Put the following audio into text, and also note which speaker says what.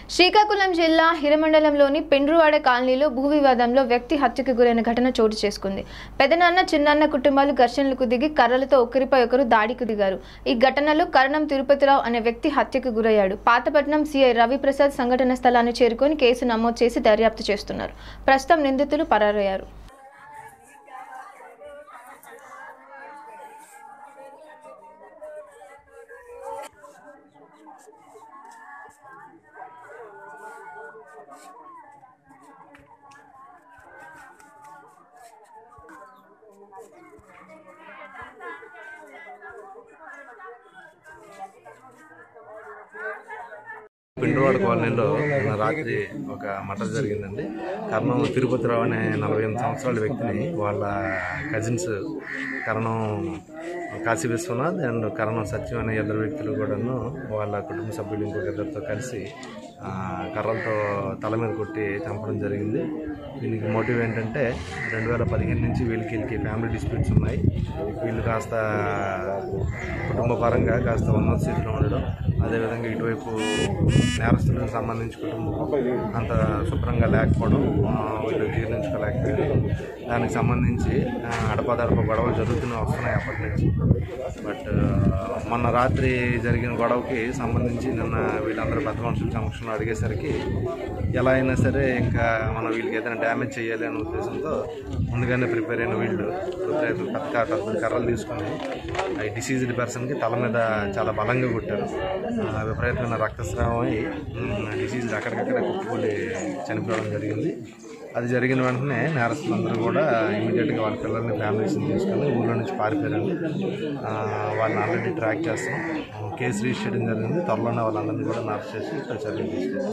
Speaker 1: శ్రీకాకుళం జిల్లా హిరమండలంలోని పెండ్రువాడ కాలనీలో భూ వివాదంలో వ్యక్తి హత్యకు గురైన ఘటన చోటు చేసుకుంది పెదనాన్న చిన్నాన్న కుటుంబాలు ఘర్షణలకు దిగి కర్రలతో ఒకరిపై ఒకరు దాడికి దిగారు ఈ ఘటనలో కరణం తిరుపతిరావు అనే వ్యక్తి హత్యకు గురయ్యాడు పాతపట్నం సీఐ రవిప్రసాద్ సంఘటన స్థలాన్ని చేరుకొని కేసు నమోదు చేసి దర్యాప్తు చేస్తున్నారు ప్రస్తుతం నిందితులు పరారయ్యారు
Speaker 2: పిండివాడ కాలనీలో నిన్న రాత్రి ఒక మటర్ జరిగిందండి కర్ణం తిరుపతిరావు అనే నలభై ఎనిమిది సంవత్సరాల వ్యక్తిని వాళ్ళ కజిన్స్ కరణం కాశీ విశ్వనాథ్ అండ్ కరణం సత్యం అనే ఇద్దరు వ్యక్తులు కూడాను వాళ్ళ కుటుంబ సభ్యులు ఇంకొక ఇద్దరితో కలిసి ఆ, కర్రలతో తల మీద కొట్టి చంపడం జరిగింది దీనికి మోటివ్ ఏంటంటే రెండు వేల పదిహేను నుంచి వీళ్ళకి వీళ్ళకి ఫ్యామిలీ డిస్ప్యూట్స్ ఉన్నాయి వీళ్ళు కాస్త కుటుంబ పరంగా కాస్త ఉన్నత స్థితిలో ఉండడం అదేవిధంగా ఇటువైపు నేరస్తులకు సంబంధించి కుటుంబం అంత శుభ్రంగా లేకపోవడం ఆ, వీళ్ళు జీర్ణించుకోలేకపోయారు దానికి సంబంధించి ఆ, అడపదడప గొడవలు జరుగుతూనే వస్తున్నాయి అప్పటి నుంచి బట్ మొన్న రాత్రి జరిగిన గొడవకి సంబంధించి నిన్న వీళ్ళందరూ పెద్ద మనుషుల సమక్షంలో అడిగేసరికి ఎలా అయినా సరే ఇంకా మనం వీళ్ళకి ఏదైనా డ్యామేజ్ చేయాలి అనే ఉద్దేశంతో ముందుగానే ప్రిపేర్ అయిన వీళ్ళు ప్రిపేర్ పెద్ద క- పెద్ద కర్రలు తీసుకొని ఈ డిసీజ్డ్ పర్సన్కి తల మీద చాలా బలంగా కొట్టారు ఆ, విపరీతమైన రక్తస్రావం అయి డిసీజ్ అక్కడికక్కడే కుప్పకూలి చనిపోవడం జరిగింది అది జరిగిన వెంటనే నేరస్తులందరూ కూడా ఇమీడియట్గా వాళ్ళ పిల్లల్ని ఫ్యామిలీస్ని తీసుకొని ఊళ్ళో నుంచి పారిపోయారండి ఆ, వాళ్ళని ఆల్రెడీ ట్రాక్ చేస్తాం కేసు రిజిస్టర్ చేయడం జరిగింది త్వరలోనే వాళ్ళందరినీ కూడా అరెస్ట్ చేసి చర్యలు తీసుకుంటాం